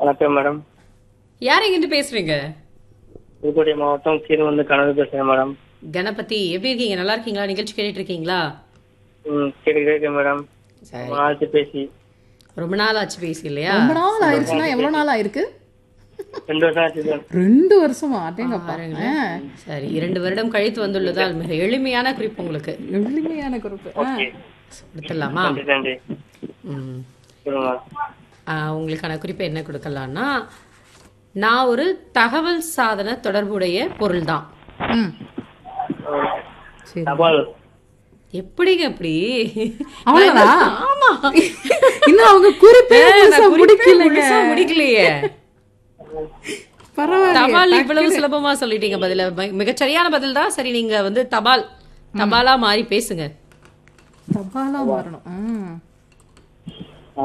வணக்கம் மேடம் யார் எங்கிருந்து பேசுறீங்க புதுக்கோட்டை மாவட்டம் கீரவந்து கனவு பேசுறேன் மேடம் கணபதி எப்படி இருக்கீங்க நல்லா இருக்கீங்களா நிகழ்ச்சி கேட்டுட்டு இருக்கீங்களா ம் கேட்டுக்கிட்டே இருக்கேன் மேடம் சரி ரொம்ப நாளாச்சு பேசி ரொம்ப நாள் ஆச்சு பேசி இல்லையா ரொம்ப நாள் ஆயிருச்சுன்னா எவ்வளவு நாள் ஆயிருக்கு ரெண்டு வருஷம் ஆச்சு சார் ரெண்டு வருஷமா அட்டேங்கப்பா பாருங்களேன் சரி இரண்டு வருடம் கழித்து வந்துள்ளதால் மிக எளிமையான குறிப்பு உங்களுக்கு எளிமையான குறிப்பு ஆ. ஓகே கொடுத்துடலாமா நன்றி நன்றி ம். சொல்லுங்க ஆ, உங்களுக்கான குறிப்பு என்ன கொடுக்கலாம்னா நான் ஒரு தகவல் சாதன தொடர்புடைய பொருள் தான் ம். சரி தபால் எப்படிங்க அப்படி அவ்வளவுதானா? ஆமா இன்னும் அவங்க குறிப்பே ஏ, முழுசா நான் குறிப்பே முடிக்கலைங்க முழுசா முடிக்கலையே பரவாயில்ல தபால் இவ்வளவு சுலபமா சொல்லிட்டீங்க பதில மி- மிகச்சரியான பதில் தான் சரி நீங்க வந்து தபால் தபாலா மாறி பேசுங்க தபாலா மாறணும் ம். ஆ,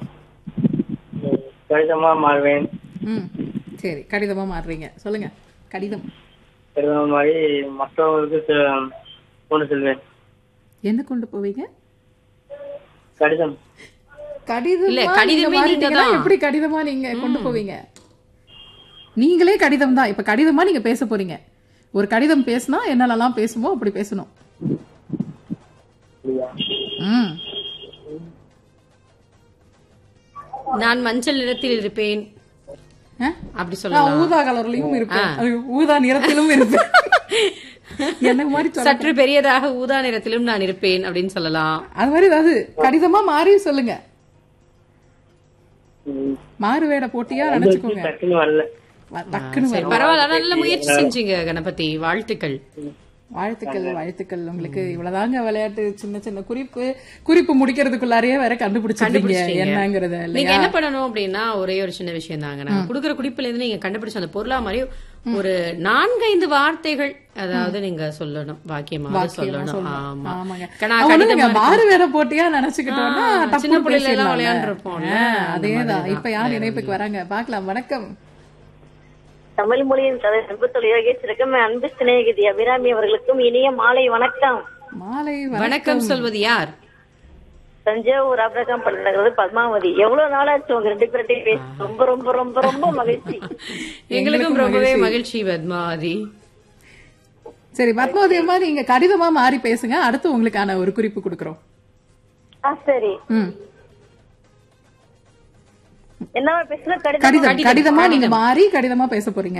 கடிதமா மாறுவேன் ம் சரி கடிதமா மாறுறீங்க சொல்லுங்க கடிதம் கடிதமா மாறி மற்றவங்களுக்கு செ- கொண்டு செல்வேன் என்ன கொண்டு போவீங்க கடிதம் கடிதம் இல்ல, கடிதமே நீங்க தான். எப்படி கடிதமா நீங்க கொண்டு போவீங்க நீங்களே கடிதம் தான் இப்ப கடிதமா நீங்க பேச போறீங்க ஒரு கடிதம் பேசினா என்னென்னலாம் பேசுமோ அப்படி பேசணும் இல்லையா? ம் நான் மஞ்சள் நிறத்தில் இருப்பேன் ஆ? அப்படி நான் சொல்லலாம் ஊதா கலர்லயும் இருப்பேன் அது ஊதா நிறத்திலும் இருப்பேன் என்ன மாதிரி சொல்ல சற்று பெரியதாக ஊதா நிறத்திலும் நான் இருப்பேன் அப்படின்னு சொல்லலாம் அது மாதிரி ஏதாவது கடிதமா மாறி சொல்லுங்க ம், மாறு வேட போட்டியா நினைச்சுக்கோங்க டக்குன்னு வரல வ- டக்குன்னு சரி வரும். பரவாயில்ல ஆனா நல்ல முயற்சி செஞ்சீங்க கணபதி வாழ்த்துக்கள் வாழ்த்துக்கள் வாழ்த்துக்கள் உங்களுக்கு இவ்வளவுதாங்க விளையாட்டு சின்ன சின்ன குறிப்பு குறிப்பு முடிக்கிறதுக்குள்ளாரையே வேற கண்டுபிடிச்சிருக்கீங்க கண்டுபிடிச்சிட்டீங்க. என்னங்கறத நீங்க இல்லையா என்ன பண்ணணும் அப்படின்னா ஒரே ஒரு சின்ன விஷயம் தாங்க நாங்க குடுக்குற குறிப்புல இருந்து நீங்க கண்டுபிடிச்ச அந்த பொருளா மாதிரி ஒரு நான்கைந்து வார்த்தைகள் அதாவது நீங்க சொல்லணும் வாக்கியமாக சொல்லணும் ஆமா ஆமாங்க கணா- அவனும் கடிதம் நீங்க மாதிரி- மாறு வேற போட்டியா நினைச்சுக்கிட்டோம்னா ஆ, டப்புனு சின்ன பிள்ளைல எல்லாம் பேசிடலாம்ல. விளையாண்டுருப்போம்ல. ஆ, அந்த அதேதான் மாதிரிதான். இப்ப யார் இணைப்புக்கு வராங்க பாக்கலாம் வணக்கம் தமிழ் மொழியின் கதை அன்புத்தொழில் யோகேஸ்வருக்கும் அன்பு சிநேகிதி அபிராமி அவர்களுக்கும் இனிய மாலை வணக்கம் மாலை வணக்கம் சொல்வது யார் தஞ்சாவூர் அபிரகாம் பல்நகர் பத்மாவதி எவ்வளவு நாளாச்சு உங்க ரெண்டு பேர்ட்டையும் பேச ரொம்ப ரொம்ப ரொம்ப ரொம்ப மகிழ்ச்சி எங்களுக்கும் ரொம்பவே மகிழ்ச்சி பத்மாவதி சரி பத்மாவதி அம்மா நீங்க கடிதமா மாறி பேசுங்க அடுத்து உங்களுக்கான ஒரு குறிப்பு கொடுக்கறோம் ஆ சரி ம் என்னவா பேசுன கடிதம் கடிதம் கடிதமா நீங்க மாறி கடிதமா பேச போறீங்க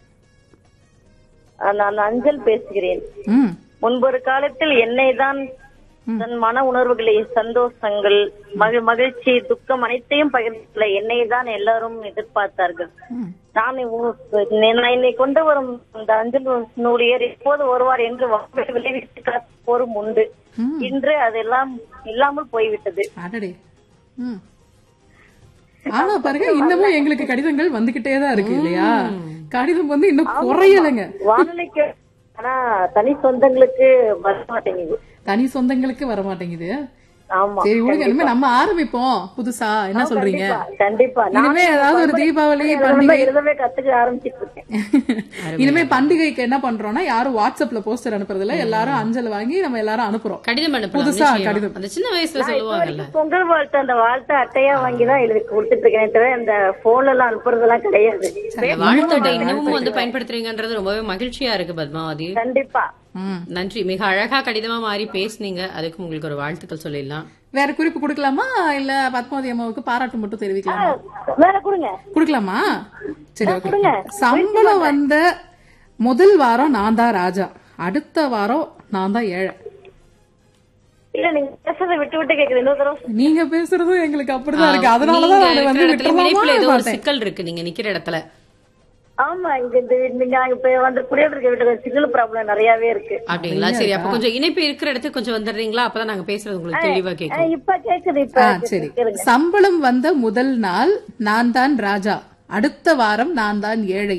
ஆ, நான் அஞ்சல் பேசுகிறேன் ம் முன்பொரு காலத்தில் என்னை தான் தன் மன உணர்வுகளை சந்தோஷங்கள் மகிழ் மகிழ்ச்சி துக்கம் அனைத்தையும் பகிர்ந்துள்ள என்னை தான் எல்லாரும் எதிர்பார்த்தார்கள் ம். நான் உ- நான் என்னை கொண்டு வரும் அந்த அஞ்சல் நூலியர் எப்போது வருவார் என்று வாய்ப்பை விளைவித்து காப்போரும் உண்டு இன்று அதெல்லாம் இல்லாமல் போய்விட்டது அடடே ம் ஆனா பாருங்க இன்னமும் எங்களுக்கு கடிதங்கள் வந்துகிட்டே தான் இருக்கு இல்லையா கடிதம் வந்து இன்னும் குறையலைங்க வானொலிக்கு ஆனா தனி சொந்தங்களுக்கு வர மாட்டேங்குது தனி சொந்தங்களுக்கு வர மாட்டேங்குது ஆமா சரி விடுங்க இனிமே நம்ம ஆரம்பிப்போம் புதுசா என்ன சொல்றீங்க கண்டிப்பா, கண்டிப்பா இனிமே ஏதாவது ஒரு தீபாவளி நான் பண்டிகை எழுதவே கத்துக்க ஆரம்பிச்சிட்டு இருக்கேன் இனிமே பண்டிகைக்கு என்ன பண்றோம்னா யாரும் வாட்ஸ்அப்ல போஸ்டர் அனுப்புறது இல்ல எல்லாரும் அஞ்சல் வாங்கி நம்ம எல்லாரும் அனுப்புறோம் கடிதம் அனுப்பலாம் புதுசா நிச்சயமா. கடிதம். அந்த சின்ன வயசுல சொல்லுவாங்கல்ல பொங்கல் வாழ்த்து அந்த வாழ்த்து அட்டையா வாங்கி தான் எழுதி கொடுத்துட்டு இருக்கேன் தவிர இந்த போன்ல எல்லாம் அனுப்புறதெல்லாம் கிடையாது அந்த வாழ்த்தட்டை இன்னமும் வந்து பயன்படுத்துறீங்கன்றது ரொம்பவே மகிழ்ச்சியா இருக்கு பத்மாவதி கண்டிப்பா ம். நன்றி மிக அழகா கடிதமா மாறி பேசுனீங்க அதுக்கு உங்களுக்கு ஒரு வாழ்த்துக்கள் சொல்லிடலாம் வேற குறிப்பு கொடுக்கலாமா இல்ல பத்மாவதி அம்மாவுக்கு பாராட்டு மட்டும் தெரிவிக்கலாமா வேற கொடுங்க கொடுக்கலாமா சரி ஓகே சம்பளம் வந்த முதல் வாரம் நான் தான் ராஜா அடுத்த வாரம் நான் தான் ஏழை இல்ல நீங்க பேசுறதை விட்டு விட்டு கேக்குது இன்னொரு தடவை நீங்க பேசுறதும் எங்களுக்கு அப்படிதான் இருக்கு அதனாலதான் நீங்க நான் வந்து இருக்கிற இடத்துல இணைப்புல ஏதோ விட்டுறலாமா ஒரு பார்த்தேன். சிக்கல் இருக்கு நீங்க நிக்கிற இடத்துல ஆமா இங்க இந்த நீங்க இப்ப வந்து குடியிருக்க வீட்டுக்கு சிக்னல் ப்ராப்ளம் நிறையவே இருக்கு அப்படிங்களா சரி அப்ப கொஞ்சம் இணைப்பு இருக்கிற இடத்துக்கு கொஞ்சம் வந்துடுறீங்களா அப்பதான் நாங்க பேசுறது உங்களுக்கு தெளிவா ஆ, கேட்கும் இப்ப கேக்குது இப்ப ஆ, சரி சம்பளம் வந்த முதல் நாள் நான் தான் ராஜா அடுத்த வாரம் நான் தான் ஏழை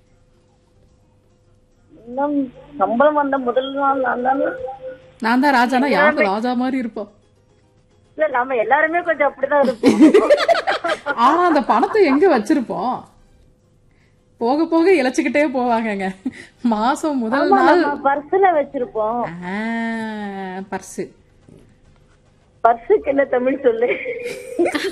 இன்னும் சம்பளம் வந்த முதல் நாள் நான் தானே நான் தான் ராஜானா யாருக்கு ராஜா மாதிரி இருப்போம் இல்ல நம்ம எல்லாருமே கொஞ்சம் அப்படிதான் இருப்போம் ஆனா அந்த பணத்தை எங்க வச்சிருப்போம் போக போக இழைச்சுக்கிட்டே போவாங்கங்க மாசம் முதல் நாள் நம்ம பர்ஸ்ல வச்சிருப்போம் பர்ஸ் பர்ஸுக்கு என்ன தமிழ் சொல்லு